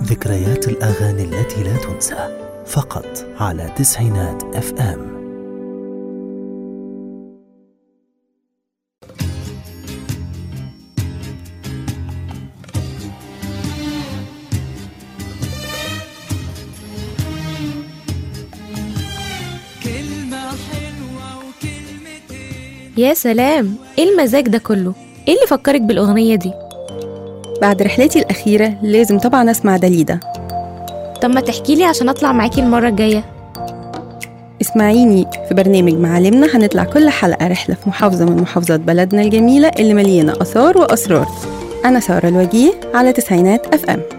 ذكريات الأغاني التي لا تنسى فقط على تسعينات اف ام كلمة حلوة وكلمتين يا سلام ايه المزاج ده كله ايه اللي فكرك بالاغنيه دي بعد رحلتي الأخيرة لازم طبعا أسمع داليدا طب ما تحكي لي عشان اطلع معاكي المره الجايه اسمعيني في برنامج معالمنا هنطلع كل حلقة رحلة في محافظة من محافظات بلدنا الجميلة اللي مليانة آثار وأسرار أنا سارة الوجيه على تسعينات أف أم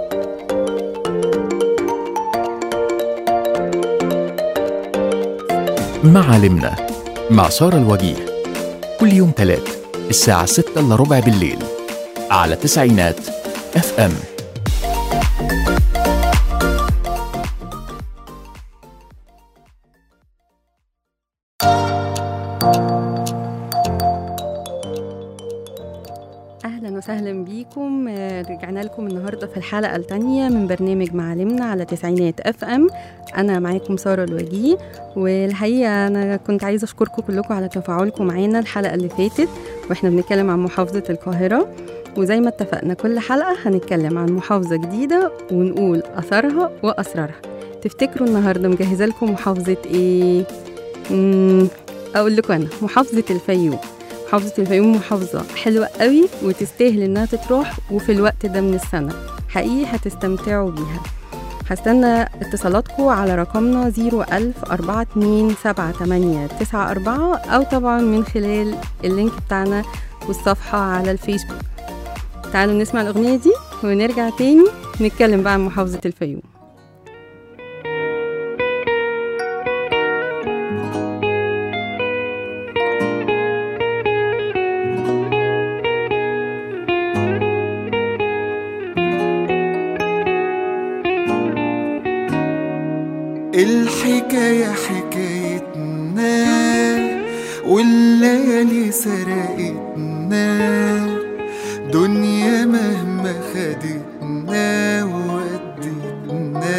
معالمنا مع سارة الوجيه كل يوم تلات الساعة ستة إلا ربع بالليل على تسعينات اف ام أهلا وسهلا بيكم آه، رجعنا لكم النهاردة في الحلقة التانية من برنامج معالمنا على تسعينات أف أم أنا معاكم سارة الوجيه والحقيقة أنا كنت عايزة أشكركم كلكم على تفاعلكم معانا الحلقة اللي فاتت وإحنا بنتكلم عن محافظة القاهرة وزي ما اتفقنا كل حلقة هنتكلم عن محافظة جديدة ونقول أثرها وأسرارها تفتكروا النهاردة مجهزة لكم محافظة إيه؟ مم، أقول لكم أنا محافظة الفيوم محافظة الفيوم محافظة حلوة قوي وتستاهل إنها تتروح وفي الوقت ده من السنة حقيقي هتستمتعوا بيها هستنى اتصالاتكم على رقمنا 01000 427 أو طبعا من خلال اللينك بتاعنا والصفحة على الفيسبوك تعالوا نسمع الأغنية دي ونرجع تاني نتكلم بقى عن محافظة الفيوم الحكاية حكايتنا والليالي سرقتنا دنيا مهما خدتنا وودتنا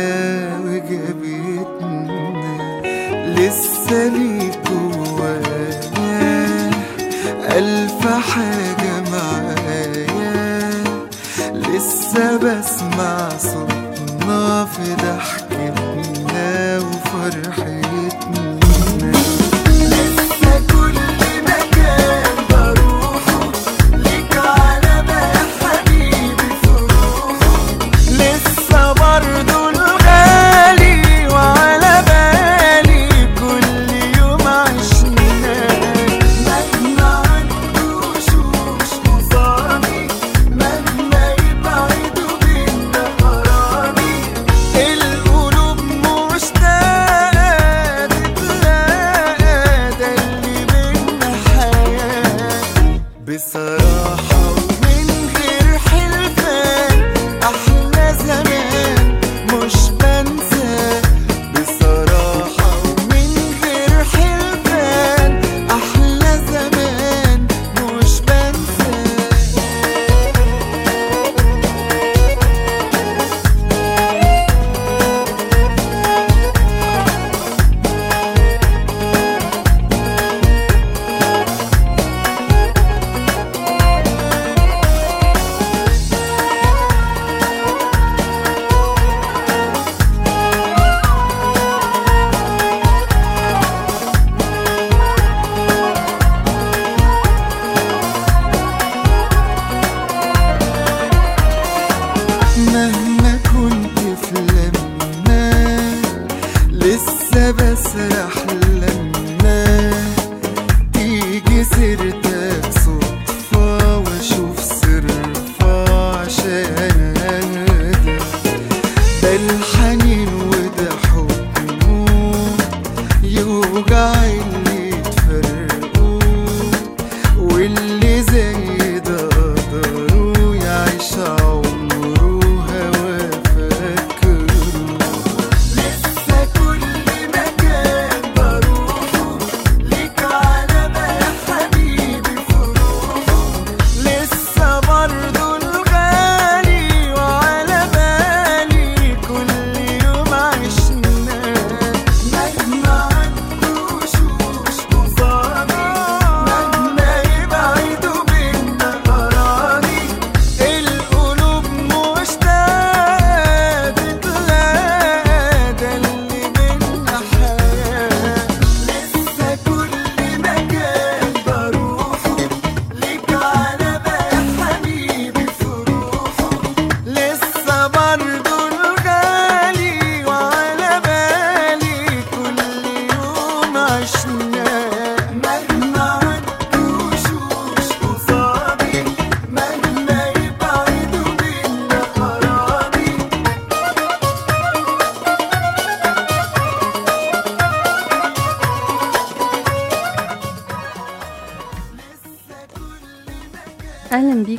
وجابتنا لسه ليك جوايا ألف حاجة معايا لسه بسمع صوتنا في ضحكتنا وفرحتنا لسه كل مكان بروحه ليك علامة يا حبيبي في روحه لسه برضه الغالي وعلى بالي كل يوم عشناه مهما عدوش ومش قصادي مهما يبعدوا بينا قرابي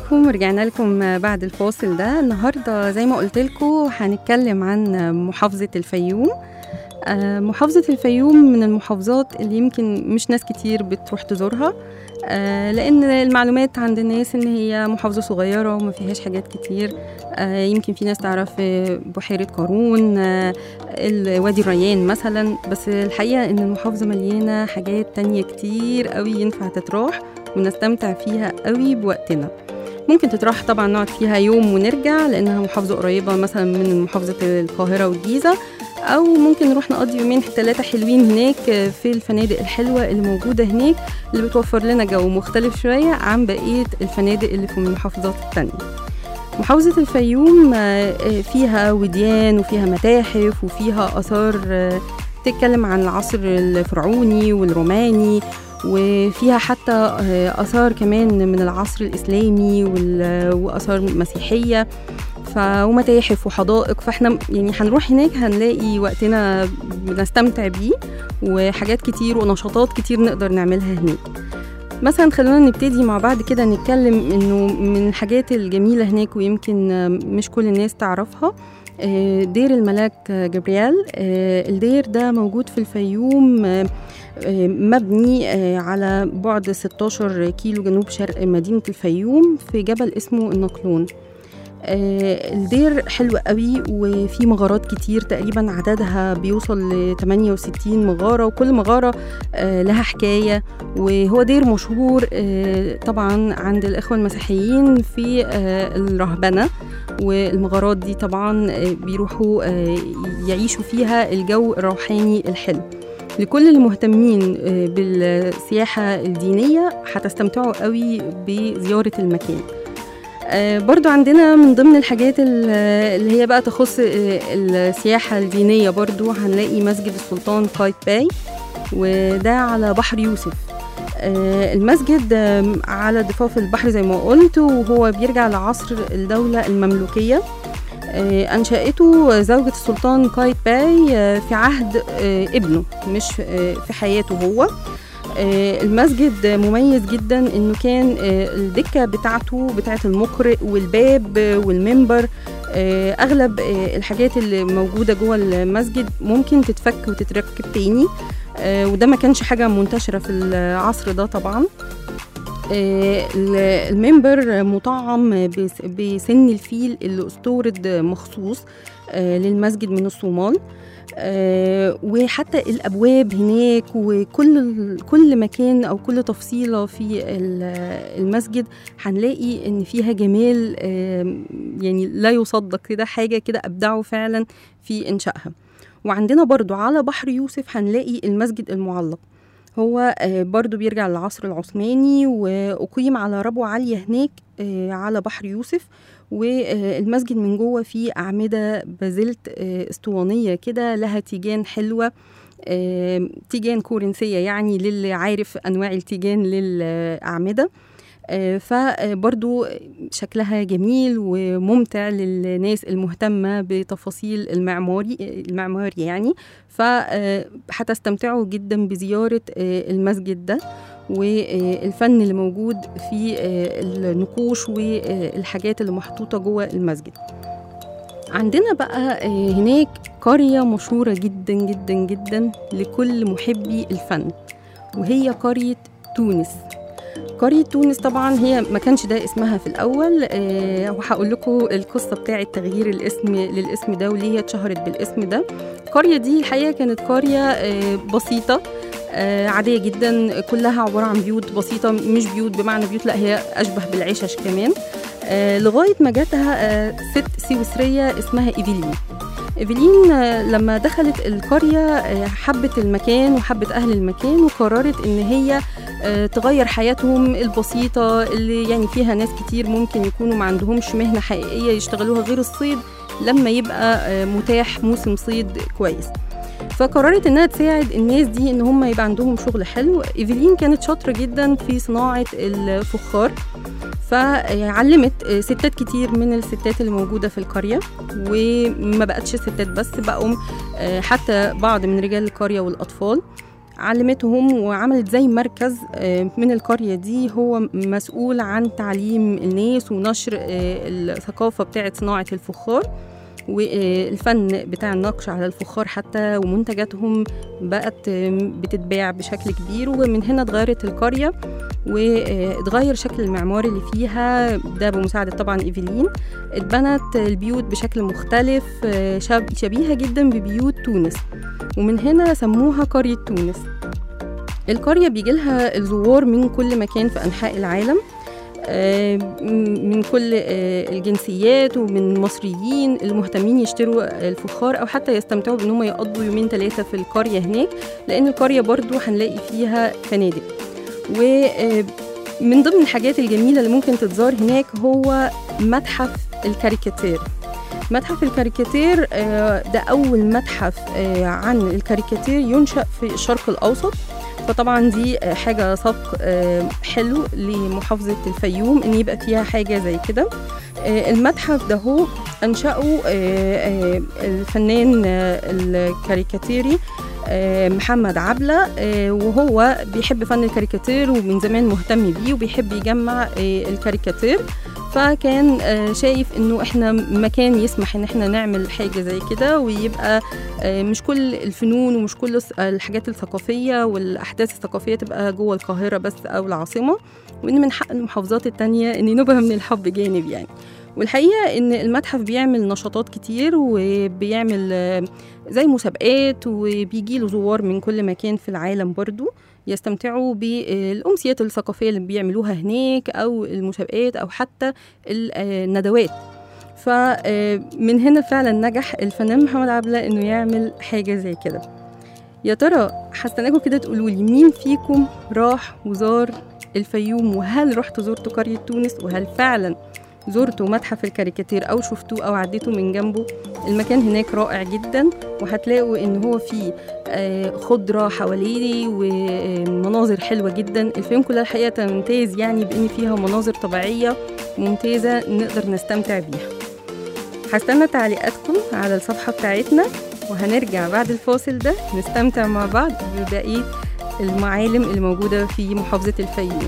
بيكم رجعنا لكم بعد الفاصل ده النهارده زي ما قلت لكم هنتكلم عن محافظة الفيوم آه، محافظة الفيوم من المحافظات اللي يمكن مش ناس كتير بتروح تزورها آه، لأن المعلومات عند الناس إن هي محافظة صغيرة وما فيهاش حاجات كتير آه، يمكن في ناس تعرف آه، بحيرة قارون آه، ال- وادي الريان مثلا بس الحقيقة إن المحافظة مليانة حاجات تانية كتير قوي ينفع تتراح ونستمتع فيها قوي بوقتنا ممكن تتراح طبعا نقعد فيها يوم ونرجع لأنها محافظة قريبة مثلا من محافظة القاهرة والجيزة أو ممكن نروح نقضي يومين ثلاثة حلوين هناك في الفنادق الحلوة اللي موجودة هناك اللي بتوفر لنا جو مختلف شوية عن بقية الفنادق اللي في المحافظات التانية محافظة الفيوم آه، آه، فيها وديان وفيها متاحف وفيها آثار آه، تتكلم عن العصر الفرعوني والروماني وفيها حتى آه، آثار كمان من العصر الإسلامي وال- وآثار مسيحية ف ومتاحف وحدائق فاحنا يعني هنروح هناك هنلاقي وقتنا بنستمتع بيه وحاجات كتير ونشاطات كتير نقدر نعملها هناك مثلا خلونا نبتدي مع بعض كده نتكلم انه من الحاجات الجميلة هناك ويمكن آه، مش كل الناس تعرفها آه، دير الملاك آه، جبريال آه، الدير ده موجود في الفيوم آه، آه، مبني آه، على بعد 16 كيلو جنوب شرق مدينة الفيوم في جبل اسمه النقلون آه، الدير حلو قوي وفي مغارات كتير تقريبا عددها بيوصل ل 68 مغارة وكل مغارة آه، لها حكاية وهو دير مشهور آه، طبعا عند الإخوة المسيحيين في آه، الرهبنة والمغارات دي طبعا آه، بيروحوا آه، يعيشوا فيها الجو الروحاني الحلو لكل المهتمين آه، بالسياحة الدينية هتستمتعوا قوي بزيارة المكان آه، برضو عندنا من ضمن الحاجات ال- اللي هي بقى تخص آه، السياحة الدينية برضو هنلاقي مسجد السلطان قايتباي وده على بحر يوسف آه، المسجد آم، على ضفاف البحر زي ما قلت وهو بيرجع لعصر الدولة المملوكية آه، أنشأته زوجة السلطان قايتباي آه، في عهد آه، ابنه مش آه، في حياته هو آه، المسجد مميز جدا انه كان آه، الدكه بتاعته بتاعه المقرئ والباب آه، والمنبر آه، اغلب آه، الحاجات اللي موجوده جوه المسجد ممكن تتفك وتتركب تاني آه، وده ما كانش حاجه منتشره في العصر ده طبعا آه، ال- المنبر مطعم بس- بسن الفيل اللي استورد مخصوص آه، للمسجد من الصومال آه، وحتى الابواب هناك وكل ال- كل مكان او كل تفصيله في ال- المسجد هنلاقي ان فيها جمال آه، يعني لا يصدق كده حاجه كده ابدعوا فعلا في انشائها وعندنا برضو على بحر يوسف هنلاقي المسجد المعلق هو آه، برضو بيرجع للعصر العثماني وأقيم على ربوة عالية هناك آه، على بحر يوسف والمسجد من جوه فيه أعمدة بازلت آه، اسطوانية كده لها تيجان حلوة آه، تيجان كورنسية يعني للي عارف أنواع التيجان للأعمدة آه، فبرضو شكلها جميل وممتع للناس المهتمة بتفاصيل المعماري المعماري يعني فهتستمتعوا جدا بزيارة آه، المسجد ده والفن اللي موجود في آه، النقوش والحاجات اللي محطوطة جوه المسجد عندنا بقى آه، هناك قرية مشهورة جدا جدا جدا لكل محبي الفن وهي قرية تونس قرية تونس طبعا هي ما كانش ده اسمها في الأول آه، وهقول لكم القصة بتاعة تغيير الاسم للاسم ده وليه هي اتشهرت بالاسم ده القرية دي الحقيقة كانت قرية آه، بسيطة آه، عادية جدا كلها عبارة عن بيوت بسيطة مش بيوت بمعنى بيوت لا هي أشبه بالعشش كمان آه، لغاية ما جاتها آه، ست سويسرية اسمها إيفيلين إيفيلين آه، لما دخلت القرية آه، حبت المكان وحبت أهل المكان وقررت إن هي آه، تغير حياتهم البسيطة اللي يعني فيها ناس كتير ممكن يكونوا ما عندهمش مهنة حقيقية يشتغلوها غير الصيد لما يبقى آه، متاح موسم صيد كويس فقررت انها تساعد الناس دي ان هم يبقى عندهم شغل حلو ايفلين كانت شاطره جدا في صناعه الفخار فعلمت ستات كتير من الستات اللي موجوده في القريه وما بقتش ستات بس بقوا حتى بعض من رجال القريه والاطفال علمتهم وعملت زي مركز آه، من القرية دي هو مسؤول عن تعليم الناس ونشر آه، الثقافة بتاعة صناعة الفخار والفن بتاع النقش على الفخار حتى ومنتجاتهم بقت آم، بتتباع بشكل كبير ومن هنا اتغيرت القرية واتغير شكل المعمار اللي فيها ده بمساعدة طبعا إيفلين اتبنت البيوت بشكل مختلف آه، شب- شبيهة جدا ببيوت تونس ومن هنا سموها قرية تونس القرية بيجيلها الزوار من كل مكان في أنحاء العالم آه، م- من كل آه، الجنسيات ومن مصريين المهتمين يشتروا الفخار او حتى يستمتعوا بان هم يقضوا يومين ثلاثه في القريه هناك لان القريه برضو هنلاقي فيها فنادق ومن ضمن الحاجات الجميله اللي ممكن تتزار هناك هو متحف الكاريكاتير متحف الكاريكاتير آه، ده أول متحف آه، عن الكاريكاتير ينشأ في الشرق الأوسط فطبعا دي آه، حاجة سبق آه، حلو لمحافظة الفيوم إن يبقى فيها حاجة زي كده آه، المتحف ده هو أنشأه آه، آه، الفنان آه، الكاريكاتيري آه، محمد عبلة آه، وهو بيحب فن الكاريكاتير ومن زمان مهتم بيه وبيحب يجمع آه، الكاريكاتير فكان آه، شايف انه احنا مكان يسمح ان احنا نعمل حاجه زي كده ويبقى آه، مش كل الفنون ومش كل الس- الحاجات الثقافيه والاحداث الثقافيه تبقى جوه القاهره بس او العاصمه وان من حق المحافظات التانية ان نبقى من الحب جانب يعني والحقيقه ان المتحف بيعمل نشاطات كتير وبيعمل آه، زي مسابقات وبيجي له زوار من كل مكان في العالم برضو يستمتعوا بالأمسيات الثقافية اللي بيعملوها هناك أو المسابقات أو حتى ال- آه، الندوات فمن هنا فعلا نجح الفنان محمد عبلة إنه يعمل حاجة زي كده يا ترى هستناكم كده تقولوا لي مين فيكم راح وزار الفيوم وهل رحتوا زرتوا قرية تونس وهل فعلا زرتوا متحف الكاريكاتير أو شفتوه أو عديتوا من جنبه المكان هناك رائع جدا وهتلاقوا إن هو فيه آه، خضرة حواليه ومناظر حلوة جدا الفيوم كلها الحقيقة تمتاز يعني بإن فيها مناظر طبيعية ممتازة نقدر نستمتع بيها هستنى تعليقاتكم على الصفحة بتاعتنا وهنرجع بعد الفاصل ده نستمتع مع بعض ببقية المعالم اللي موجودة في محافظة الفيوم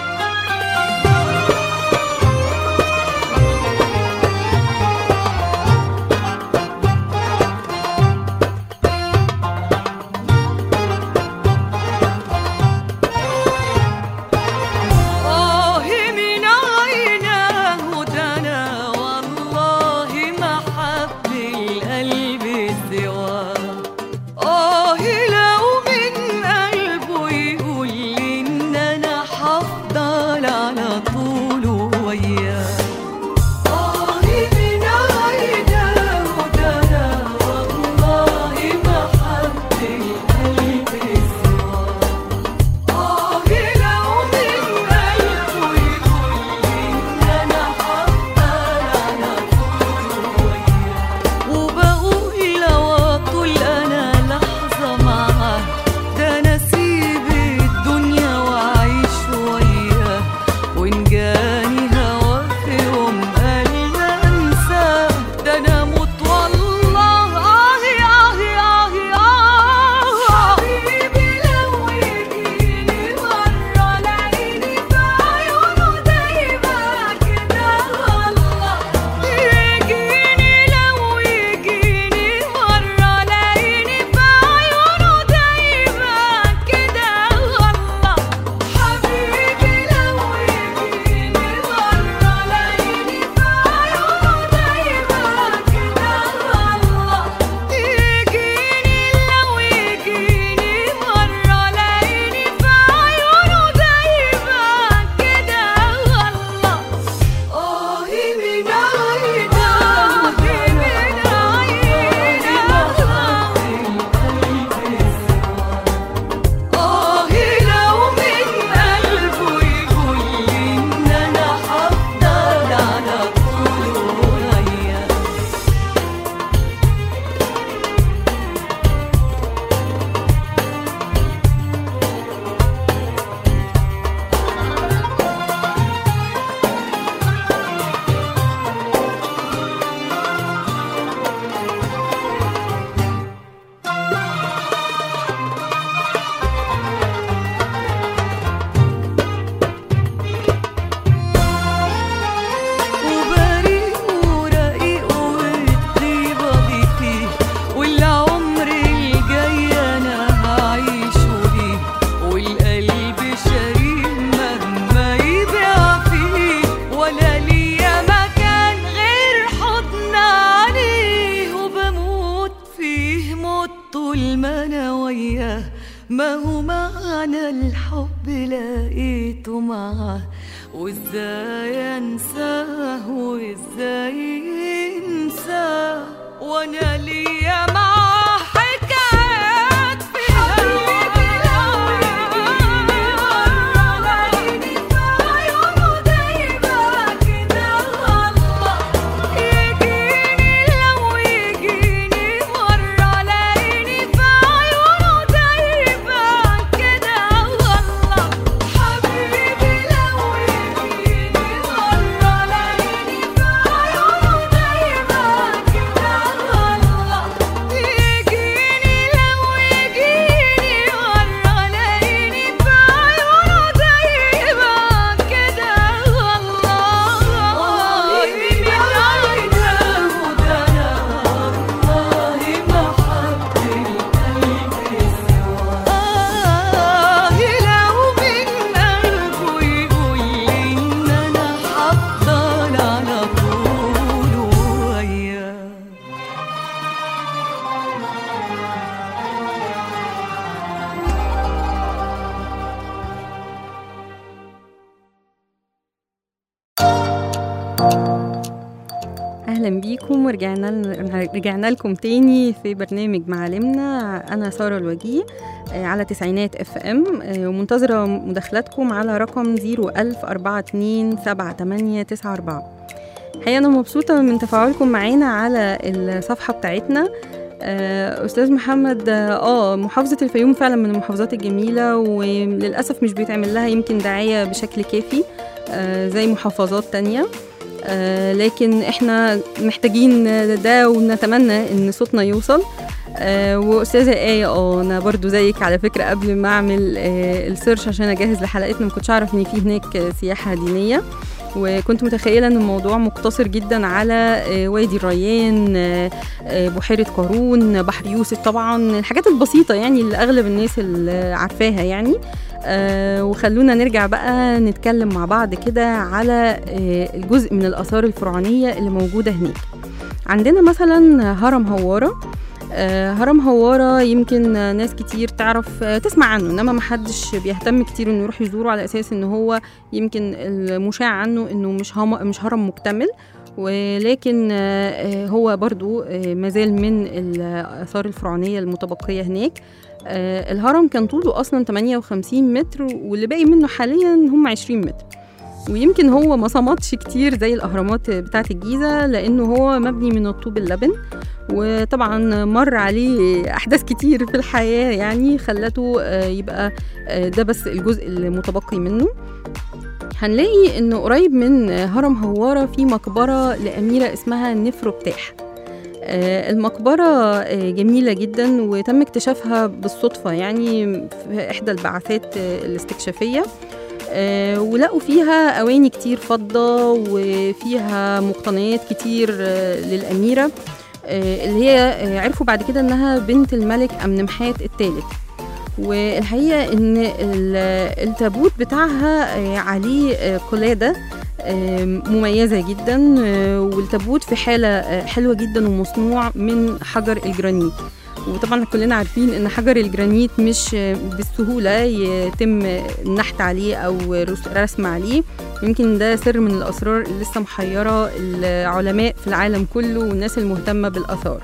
يا وياه ما هو معنى الحب لقيته معاه وازاي انساه وازاي انساه وانا ليا معاه حكايات في حبيبي لو يجيني مرة لقيني في عيونه دايبة كده الله يجيني لو يجيني مرة لاقيني في عيونه دايبة كده والله حبيبي لو يجيني مرة لاقيني في عيونه دايبة كده والله يجيني لو يجيني مرة لاقيني في عيونه دايبة كده والله من عينه ده والله ما حد القلب سواه لو من قلبه يقول لي ان انا هفضل على طول وياه اهلا بيكم ورجعنا ل- رجعنا لكم تاني في برنامج معالمنا انا ساره الوجيه آه، على تسعينات اف ام آه، ومنتظره مداخلاتكم على رقم 010427894 الحقيقه انا مبسوطه من تفاعلكم معانا على الصفحه بتاعتنا آه، استاذ محمد اه آه، محافظه الفيوم فعلا من المحافظات الجميله وللاسف مش بيتعمل لها يمكن دعايه بشكل كافي آه، زي محافظات تانية آه، لكن احنا محتاجين ده ونتمنى ان صوتنا يوصل آه، واستاذه ايه اه انا برضو زيك على فكره قبل ما اعمل آه، السيرش عشان اجهز لحلقتنا ما كنتش اعرف ان في هناك آه، سياحه دينيه وكنت متخيله ان الموضوع مقتصر جدا على آه، وادي الريان آه، آه، بحيره قارون بحر يوسف طبعا الحاجات البسيطه يعني اللي اغلب الناس اللي عارفاها يعني آه، وخلونا نرجع بقى نتكلم مع بعض كده على آه، الجزء من الآثار الفرعونية اللي موجودة هناك عندنا مثلا هرم هوارة آه، هرم هوارة يمكن آه، ناس كتير تعرف آه، تسمع عنه انما محدش بيهتم كتير انه يروح يزوره على اساس ان هو يمكن المشاع عنه انه مش هم مش هرم مكتمل ولكن آه، آه، هو برضو آه، مازال من الآثار الفرعونية المتبقية هناك آه، الهرم كان طوله أصلا 58 متر واللي باقي منه حاليا هم 20 متر ويمكن هو ما صمتش كتير زي الأهرامات بتاعة الجيزة لأنه هو مبني من الطوب اللبن وطبعا مر عليه أحداث كتير في الحياة يعني خلته آه، يبقى آه، ده بس الجزء المتبقي منه هنلاقي انه قريب من هرم هوارة في مقبرة لأميرة اسمها نفروبتاح آه، المقبرة آه، جميلة جدا وتم اكتشافها بالصدفة يعني في إحدى البعثات آه، الاستكشافية آه، ولقوا فيها أواني كتير فضة وفيها مقتنيات كتير آه، للأميرة آه، اللي هي آه، عرفوا بعد كده إنها بنت الملك أمنمحات الثالث والحقيقة إن ال- التابوت بتاعها آه، عليه آه، قلادة آه، مميزة جدا آه، والتابوت في حالة آه، حلوة جدا ومصنوع من حجر الجرانيت وطبعا كلنا عارفين ان حجر الجرانيت مش آه، بالسهولة يتم النحت عليه او رس- رسم عليه يمكن ده سر من الاسرار اللي لسه محيرة العلماء في العالم كله والناس المهتمة بالاثار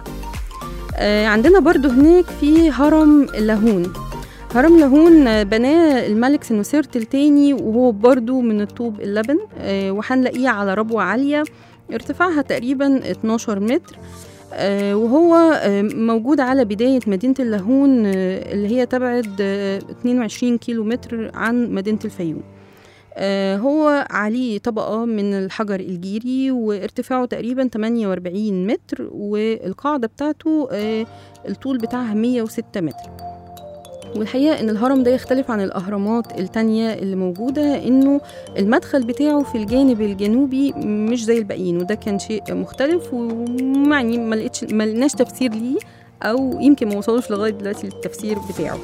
آه، عندنا برضو هناك في هرم اللاهون هرم لاهون آه، بناه الملك سنوسرت التاني وهو برضو من الطوب اللبن آه، وهنلاقيه على ربوة عالية ارتفاعها تقريبا 12 متر آه، وهو آه، موجود على بداية مدينة اللاهون آه، اللي هي تبعد آه، 22 كيلو متر عن مدينة الفيوم آه، هو عليه طبقة من الحجر الجيري وارتفاعه تقريبا 48 متر والقاعدة بتاعته آه، الطول بتاعها 106 متر والحقيقة إن الهرم ده يختلف عن الأهرامات التانية اللي موجودة إنه المدخل بتاعه في الجانب الجنوبي مش زي الباقيين وده كان شيء مختلف ويعني ما لقيتش ما لقيناش تفسير ليه أو يمكن ما وصلوش لغاية دلوقتي للتفسير بتاعه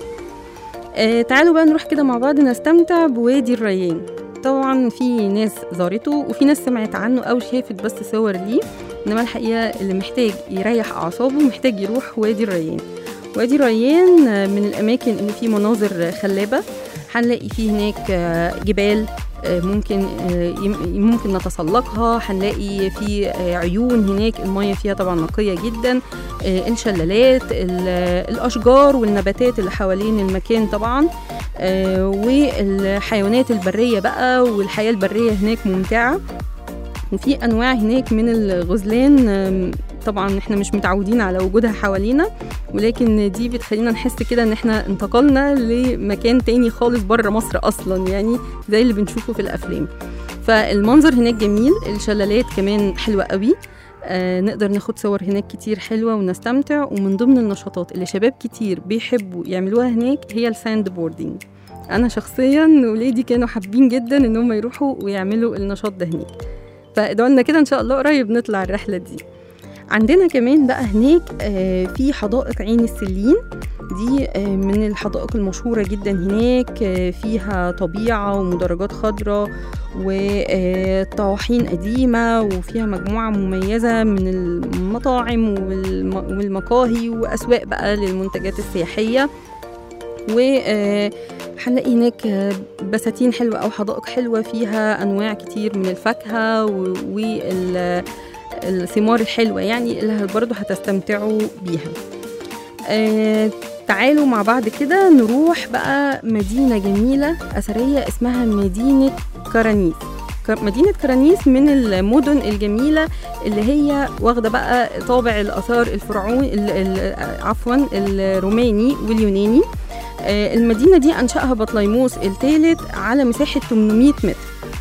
آه تعالوا بقى نروح كده مع بعض نستمتع بوادي الريان طبعا في ناس زارته وفي ناس سمعت عنه او شافت بس صور ليه انما الحقيقه اللي محتاج يريح اعصابه محتاج يروح وادي الريان وادي ريان آه، من الأماكن اللي فيه مناظر خلابة هنلاقي فيه هناك آه، جبال آه، ممكن آه، يم- ممكن نتسلقها هنلاقي في آه، عيون هناك المية فيها طبعا نقية جدا آه، الشلالات ال- الأشجار والنباتات اللي حوالين المكان طبعا آه، والحيوانات البرية بقى والحياة البرية هناك ممتعة وفي أنواع هناك من الغزلان آم، طبعا احنا مش متعودين على وجودها حوالينا ولكن دي بتخلينا نحس كده ان احنا انتقلنا لمكان تاني خالص بره مصر اصلا يعني زي اللي بنشوفه في الافلام فالمنظر هناك جميل الشلالات كمان حلوة قوي آه نقدر ناخد صور هناك كتير حلوة ونستمتع ومن ضمن النشاطات اللي شباب كتير بيحبوا يعملوها هناك هي الساند بوردينج أنا شخصيا ولادي كانوا حابين جدا إن هم يروحوا ويعملوا النشاط ده هناك فادعوا لنا كده إن شاء الله قريب نطلع الرحلة دي عندنا كمان بقى هناك آه، في حدائق عين السلين دي آه، من الحدائق المشهورة جدا هناك آه، فيها طبيعة ومدرجات خضراء وطواحين قديمة وفيها مجموعة مميزة من المطاعم والم- والمقاهي وأسواق بقى للمنتجات السياحية وهنلاقي هناك آه، بساتين حلوة أو حدائق حلوة فيها أنواع كتير من الفاكهة والثمار الحلوة يعني اللي برضه هتستمتعوا بيها آه، تعالوا مع بعض كده نروح بقى مدينة جميلة أثرية اسمها مدينة كرانيس كر- مدينة كرانيس من المدن الجميلة اللي هي واخدة بقى طابع الآثار الفرعون ال- ال- عفوا الروماني واليوناني آه، المدينة دي أنشأها بطليموس الثالث على مساحة 800 متر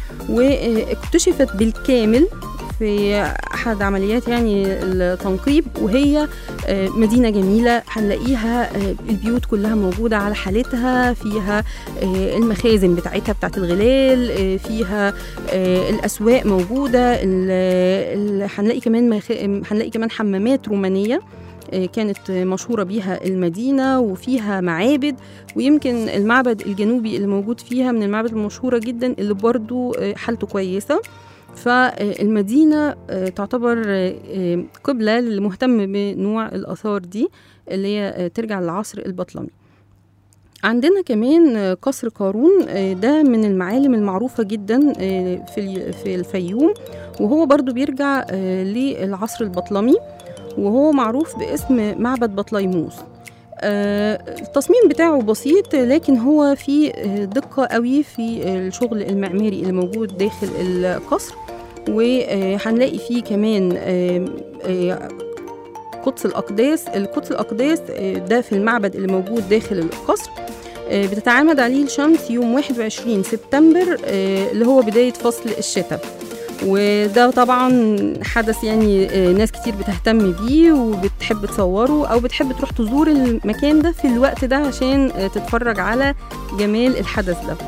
واكتشفت بالكامل في أحد عمليات يعني التنقيب وهي آه، مدينة جميلة هنلاقيها آه، البيوت كلها موجودة على حالتها فيها آه، المخازن بتاعتها بتاعت الغلال آه، فيها آه، الأسواق موجودة ال- ال- هنلاقي كمان مخ- هنلاقي كمان حمامات رومانية آه، كانت مشهورة بيها المدينة وفيها معابد ويمكن المعبد الجنوبي اللي موجود فيها من المعابد المشهورة جدا اللي برضو آه، حالته كويسة فالمدينة آه، تعتبر آه، آه، قبلة للي مهتم بنوع الآثار دي اللي هي آه، ترجع للعصر البطلمي عندنا كمان آه، قصر قارون آه، ده من المعالم المعروفة جدا آه، في ال- في الفيوم وهو برضو بيرجع آه، للعصر البطلمي وهو معروف باسم معبد بطليموس آه، التصميم بتاعه بسيط لكن هو فيه آه، دقة قوي في الشغل المعماري اللي موجود داخل القصر وهنلاقي فيه كمان آه، آه، قدس الأقداس القدس الأقداس آه، ده في المعبد اللي موجود داخل القصر آه، بتتعامد عليه الشمس يوم 21 سبتمبر آه، اللي هو بداية فصل الشتاء وده طبعا حدث يعني آه، ناس كتير بتهتم بيه وبتحب تصوره او بتحب تروح تزور المكان ده في الوقت ده عشان آه، تتفرج على جمال الحدث ده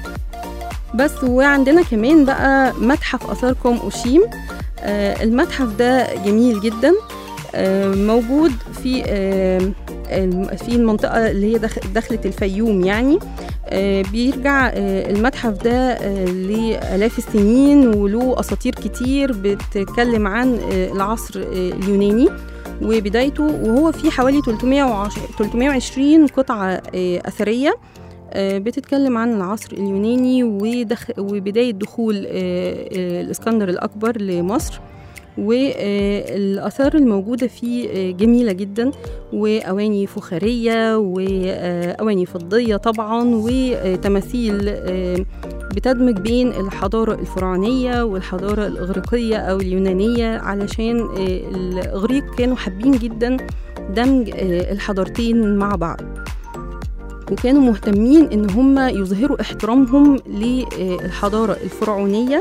بس وعندنا كمان بقى متحف اثار كوم اوشيم آه، المتحف ده جميل جدا آه، موجود في آه، الم- في المنطقة اللي هي دخ- دخلة الفيوم يعني آه، بيرجع آه، المتحف ده آه، لآلاف السنين وله أساطير كتير بتتكلم عن آه، العصر آه، اليوناني وبدايته وهو فيه حوالي 310 320 قطعة آه، أثرية آه، بتتكلم عن العصر اليوناني ودخ وبداية دخول آه، آه، الإسكندر الأكبر لمصر والآثار الموجودة فيه آه، جميلة جدا وأواني فخارية وأواني فضية طبعا وتماثيل آه، بتدمج بين الحضارة الفرعونية والحضارة الإغريقية أو اليونانية علشان آه، الإغريق كانوا حابين جدا دمج آه، الحضارتين مع بعض وكانوا مهتمين ان هم يظهروا احترامهم للحضاره الفرعونيه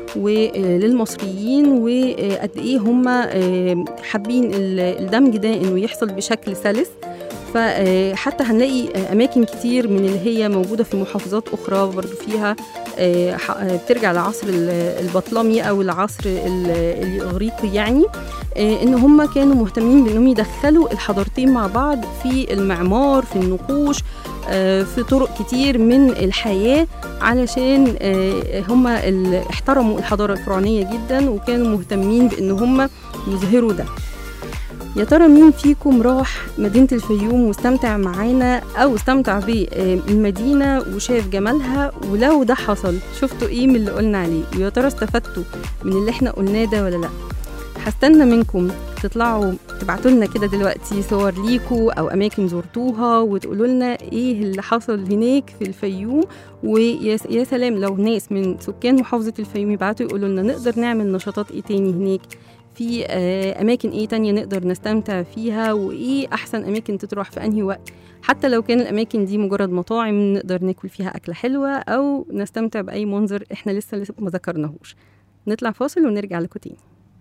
وللمصريين وقد ايه هم حابين الدمج ده انه يحصل بشكل سلس فحتى هنلاقي اماكن كتير من اللي هي موجوده في محافظات اخرى برضو فيها آه، ح- آه، بترجع لعصر ال- البطلمي او العصر ال- الاغريقي يعني آه، ان هم كانوا مهتمين بانهم يدخلوا الحضارتين مع بعض في المعمار في النقوش آه، في طرق كتير من الحياه علشان آه، هم ال- احترموا الحضاره الفرعونيه جدا وكانوا مهتمين بان هم يظهروا ده يا ترى مين فيكم راح مدينة الفيوم واستمتع معانا أو استمتع بالمدينة وشاف جمالها ولو ده حصل شفتوا إيه من اللي قلنا عليه ويا ترى استفدتوا من اللي احنا قلناه ده ولا لأ هستنى منكم تطلعوا تبعتوا لنا كده دلوقتي صور ليكوا او اماكن زرتوها وتقولوا لنا ايه اللي حصل هناك في الفيوم ويا س- يا سلام لو ناس من سكان محافظه الفيوم يبعتوا يقولوا لنا نقدر نعمل نشاطات ايه تاني هناك في آه، اماكن ايه تانية نقدر نستمتع فيها وايه احسن اماكن تتروح في انهي وقت حتى لو كان الاماكن دي مجرد مطاعم نقدر ناكل فيها اكله حلوه او نستمتع باي منظر احنا لسه لسه ما ذكرناهوش نطلع فاصل ونرجع لكم تاني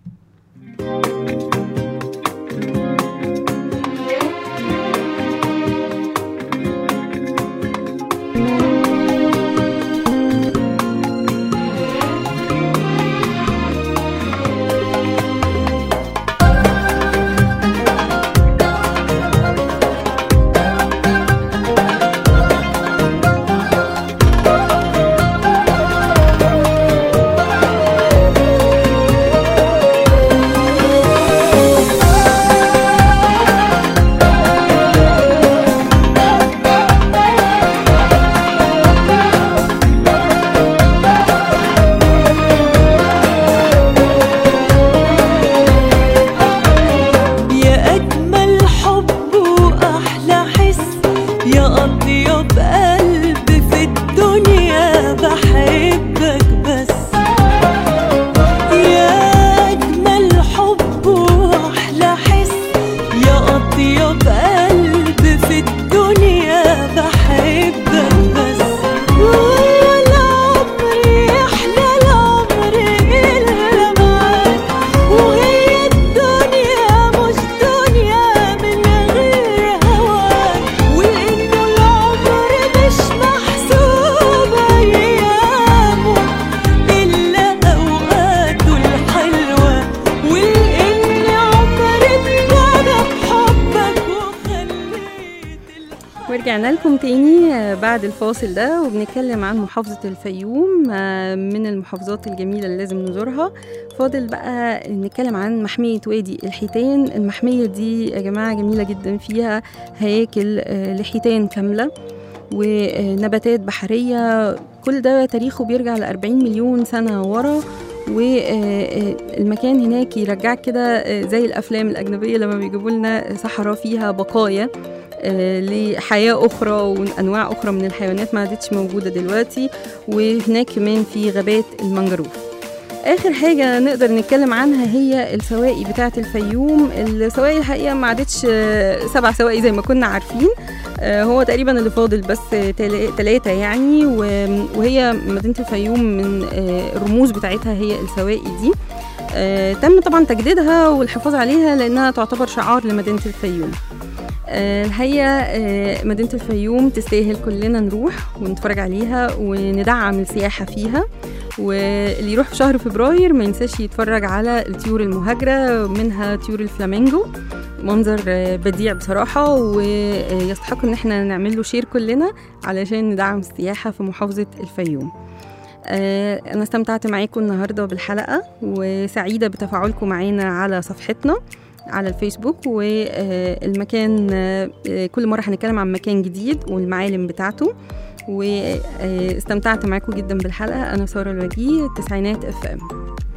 يا أجمل حب وأحلى حس يا أطيب قلب في الدنيا بحبك بس يا أجمل حب وأحلى حس يا أطيب قلب في الدنيا بحبك بس ولا عمري يحلى العمر إلا معاك وهي الدنيا مش دنيا من غير هواك وإنه العمر مش محسوب أيامه إلا أوقاته الحلوة وإن عمري ابتدى بحبك وخليت ورجعنا لكم تاني آه، بعد الفاصل ده وبنتكلم عن محافظة الفيوم آه، من المحافظات الجميلة اللي لازم نزورها فاضل بقى نتكلم عن محمية وادي الحيتان المحمية دي يا جماعة جميلة جدا فيها هياكل آه، لحيتان كاملة ونباتات بحرية كل ده تاريخه بيرجع ل 40 مليون سنة ورا والمكان هناك يرجعك كده آه، زي الأفلام الأجنبية لما بيجيبوا لنا صحراء فيها بقايا آه، لحياة أخرى وأنواع أخرى من الحيوانات ما عادتش موجودة دلوقتي وهناك كمان في غابات المنجروف آخر حاجة نقدر نتكلم عنها هي السواقي بتاعة الفيوم السواقي الحقيقة ما عادتش آه، سبع سواقي زي ما كنا عارفين آه، هو تقريبا اللي فاضل بس ثلاثة يعني و- وهي مدينة الفيوم من آه، الرموز بتاعتها هي السواقي دي آه، تم طبعا تجديدها والحفاظ عليها لأنها تعتبر شعار لمدينة الفيوم آه، الحقيقة آه، مدينة الفيوم تستاهل كلنا نروح ونتفرج عليها وندعم السياحة فيها واللي يروح في شهر فبراير ما ينساش يتفرج على الطيور المهاجرة منها طيور الفلامينجو منظر آه، بديع بصراحة ويستحق ان احنا نعمل له شير كلنا علشان ندعم السياحة في محافظة الفيوم آه، أنا استمتعت معاكم النهاردة بالحلقة وسعيدة بتفاعلكم معانا على صفحتنا على الفيسبوك والمكان كل مرة هنتكلم عن مكان جديد والمعالم بتاعته واستمتعت معاكم جدا بالحلقة أنا سارة الوجيه التسعينات اف ام